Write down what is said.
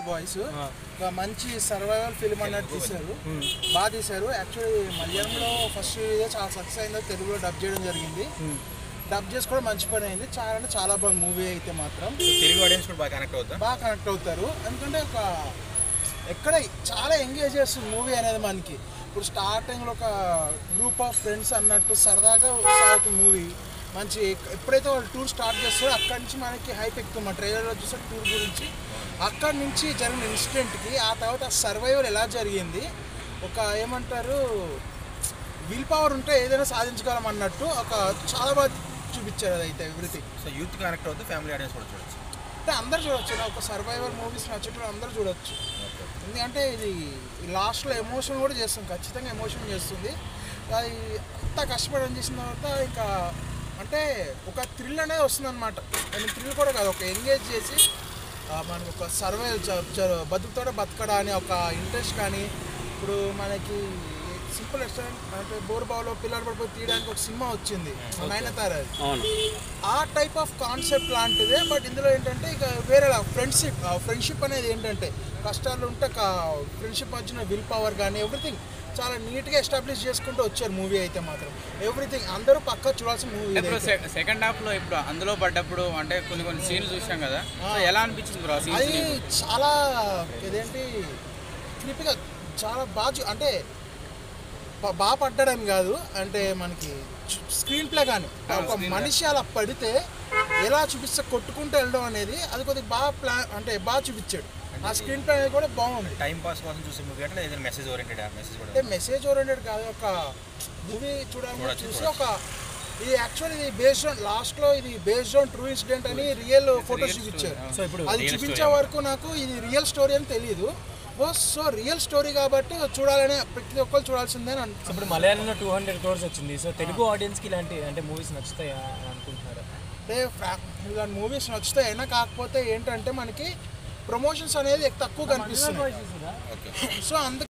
Boys ఒక మంచి survival film అన్నట్టు తీశారు బాగా తీశారు యాక్చువల్లీ మలయాళంలో ఫస్ట్ ఇదే చాలా సక్సెస్ అయిందో తెలుగులో డబ్ చేయడం జరిగింది డబ్ చేసి కూడా మంచి పని అయింది చాలా అంటే చాలా బాగుంది మూవీ అయితే మాత్రం తెలుగు ఆడియన్స్ కూడా బాగా కనెక్ట్ అవుతా బాగా కనెక్ట్ అవుతారు ఎందుకంటే ఒక ఎక్కడ చాలా ఎంగేజ్ చేస్తుంది మూవీ అనేది మనకి ఇప్పుడు స్టార్టింగ్లో ఒక గ్రూప్ ఆఫ్ ఫ్రెండ్స్ అన్నట్టు సరదాగా సాగుతుంది మూవీ మంచి ఎప్పుడైతే వాళ్ళు టూర్ స్టార్ట్ చేస్తారో అక్కడి నుంచి మనకి హైప్ ఎక్కుతుంది మన ట్రైలర్లో చూసే టూర్ గురించి అక్కడి నుంచి జరిగిన ఇన్సిడెంట్కి ఆ తర్వాత సర్వైవల్ ఎలా జరిగింది ఒక ఏమంటారు విల్ పవర్ ఉంటే ఏదైనా సాధించగలం అన్నట్టు ఒక చాలా బాగా చూపించారు అదైతే ఎవ్రీథింగ్ సో యూత్ కనెక్ట్ అవుతుంది ఫ్యామిలీ ఆడియన్స్ కూడా చూడొచ్చు అంటే అందరు చూడొచ్చు నా ఒక సర్వైవల్ మూవీస్ నచ్చేటప్పుడు అందరూ చూడొచ్చు ఎందుకంటే ఇది లాస్ట్లో ఎమోషన్ కూడా చేస్తుంది ఖచ్చితంగా ఎమోషన్ చేస్తుంది అది అంత కష్టపడడం చేసిన తర్వాత ఇంకా అంటే ఒక థ్రిల్ అనేది వస్తుంది అనమాట థ్రిల్ కూడా కాదు ఒక ఎంగేజ్ చేసి ఆ, మనకు ఒక సర్వే బతుకుతాడో బతకడా అని ఒక ఇంట్రెస్ట్ కానీ ఇప్పుడు మనకి సింపుల్ రెస్టారెంట్ అంటే బోర్బావులో పిల్లలు పడిపోయి తీయడానికి ఒక సినిమా వచ్చింది నయనతార అది. అవును ఆ టైప్ ఆఫ్ కాన్సెప్ట్ లాంటిదే బట్ ఇందులో ఏంటంటే ఇక వేరే ఫ్రెండ్షిప్ ఫ్రెండ్షిప్ అనేది ఏంటంటే కష్టాలు ఉంటే ఫ్రెండ్షిప్ వచ్చిన విల్ పవర్ కానీ ఎవ్రీథింగ్ చాలా నీట్గా ఎస్టాబ్లిష్ చేసుకుంటూ వచ్చారు మూవీ అయితే మాత్రం ఎవ్రీథింగ్ అందరూ పక్క చూడాల్సిన మూవీ ఇప్పుడు సెకండ్ హాఫ్ లో ఇప్పుడు అందులో పడ్డప్పుడు అంటే కొన్ని కొన్ని సీన్లు చూసాం కదా సో ఎలా అనిపించింది బ్రో అది సీన్స్ చాలా ఇదేంటి క్రిపిగా చాలా బాగా చూ- అంటే బా- బాగా పడ్డాడని కాదు అంటే మనకి స్క్రీన్ ప్లే కానీ ఒక మనిషి అలా పడితే ఎలా చూపిస్తే కొట్టుకుంటూ వెళ్ళడం అనేది అది కొద్దిగా బాగా ప్లాన్ అంటే బాగా చూపించాడు ఆ స్క్రీన్ ప్లే అనేది కూడా బాగుంది టైం పాస్ కోసం చూసే మూవీ అంటే ఏదైనా మెసేజ్ ఓరియంటెడ్ మెసేజ్ అంటే కూడా మెసేజ్ ఓరియంటెడ్ కాదు ఒక మూవీ చూడాలని చూడొచ్చు, చూసి ఒక ఇది యాక్చువల్లీ ఇది బేస్డ్ ఆన్ లాస్ట్ లో ఇది బేస్డ్ ఆన్ ట్రూ ఇన్సిడెంట్ అని రియల్ ఫోటోస్ చూపించారు సో ఇప్పుడు అది real చూపించే story వరకు నాకు ఇది రియల్ స్టోరీ అని తెలియదు సో రియల్ స్టోరీ కాబట్టి చూడాలని ప్రతి ఒక్కరు చూడాల్సిందే అని అనుకుంటున్నాను. ఇప్పుడు మలయాళంలో టూ హండ్రెడ్ క్రోర్స్ వచ్చింది సో తెలుగు ఆడియన్స్కి ఇలాంటి అంటే మూవీస్ నచ్చుతాయా అని అనుకుంటున్నారా అంటే ఇలాంటి మూవీస్ నచ్చుతాయి అయినా కాకపోతే ఏంటంటే మనకి ప్రమోషన్స్ అనేది తక్కువ కనిపిస్తుంది ఓకే సో అందుకు